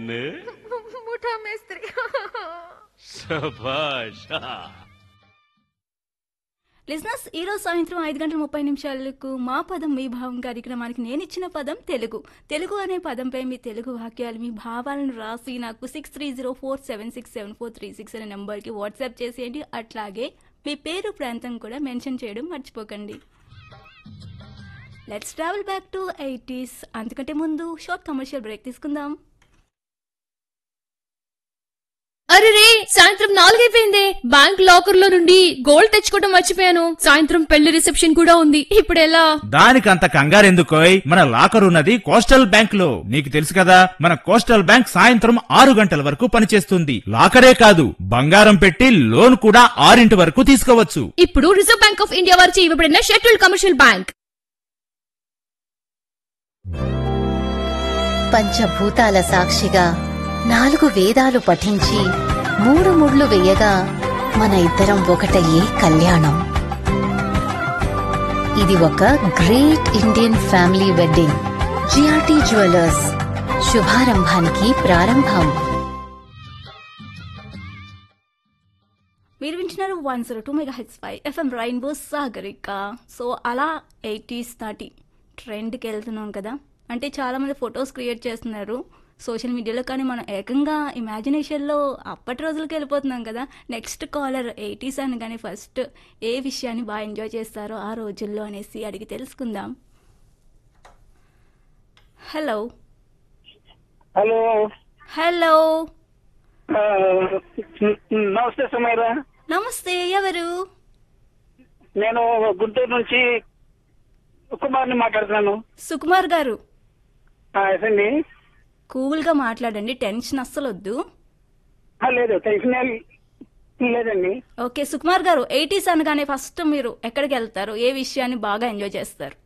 నన్ను ముఠా మేస్త్రి శభాష్ లిజనర్స్ ఈ రోజు సాయంత్రం ఐదు గంటల ముప్పై నిమిషాలకు మా పదం మీ భావం కార్యక్రమానికి నేను ఇచ్చిన పదం తెలుగు తెలుగు అనే పదంపై మీ తెలుగు వాక్యాలు మీ భావాలను రాసి నాకు six three zero four seven six seven four three six అనే నెంబర్కి వాట్సాప్ చేసేయండి అట్లాగే మీ పేరు ప్రాంతం కూడా మెన్షన్ చేయడం మర్చిపోకండి let's travel back to eighties అంతకంటే ముందు షార్ట్ కమర్షియల్ బ్రేక్ తీసుకుందాం అరే రే సాయంత్రం నాలుగైపోయింది బ్యాంక్ లాకర్ లో నుండి గోల్డ్ తెచ్చుకోవడం మర్చిపోయాను సాయంత్రం పెళ్లి రిసెప్షన్ కూడా ఉంది ఇప్పుడు ఎలా దానికంత కంగారెందుకోయ్ మన లాకర్ ఉన్నది కోస్టల్ బ్యాంక్ లో నీకు తెలుసు కదా మన కోస్టల్ బ్యాంక్ సాయంత్రం ఆరు గంటల వరకు పనిచేస్తుంది లాకరే కాదు బంగారం పెట్టి లోన్ కూడా ఆరింటి వరకు తీసుకోవచ్చు ఇప్పుడు రిజర్వ్ బ్యాంక్ ఆఫ్ ఇండియా వారిచే ఇవ్వబడిన షెడ్యూల్డ్ కమర్షియల్ బ్యాంక్ పంచభూతాల సాక్షిగా నాలుగు వేదాలు పఠించి మూడు ముళ్ళు వేయగా మన ఇద్దరం ఒకటయ్యే కళ్యాణం ఇది ఒక great Indian family wedding GRT jewellers శుభారంభానికి ప్రారంభం మీరు వింటున్నారు one zero two mega H five FM rainbow Sagarika so అలా ఎయిటీస్ నాటి ట్రెండ్కి వెళ్తున్నాం కదా అంటే చాలామంది ఫొటోస్ క్రియేట్ చేస్తున్నారు సోషల్ మీడియాలో కానీ మనం ఏకంగా ఇమాజినేషన్లో అప్పటి రోజులకి వెళ్ళిపోతున్నాం కదా నెక్స్ట్ కాలర్ ఎయిటీస్ అని కానీ ఫస్ట్ ఏ విషయాన్ని బాగా ఎంజాయ్ చేస్తారో ఆ రోజుల్లో అనేసి అడిగి తెలుసుకుందాం హలో హలో హలో ఆ, నమస్తే సుమైరా నమస్తే ఎవరు నేను గుంటూరు నుంచి కుమార్ని మాట్లాడుతున్నాను సుకుమార్ గారు ఆ, ఎస్ అండి కూల్గా మాట్లాడండి టెన్షన్ అస్సలు వద్దు ఆ, లేదు టెన్షన్ ఏం లేదండి ఓకే సుకుమార్ గారు ఎయిటీస్ అనగానే ఫస్ట్ మీరు ఎక్కడికి వెళ్తారు ఏ విషయాన్ని బాగా ఎంజాయ్ చేస్తారు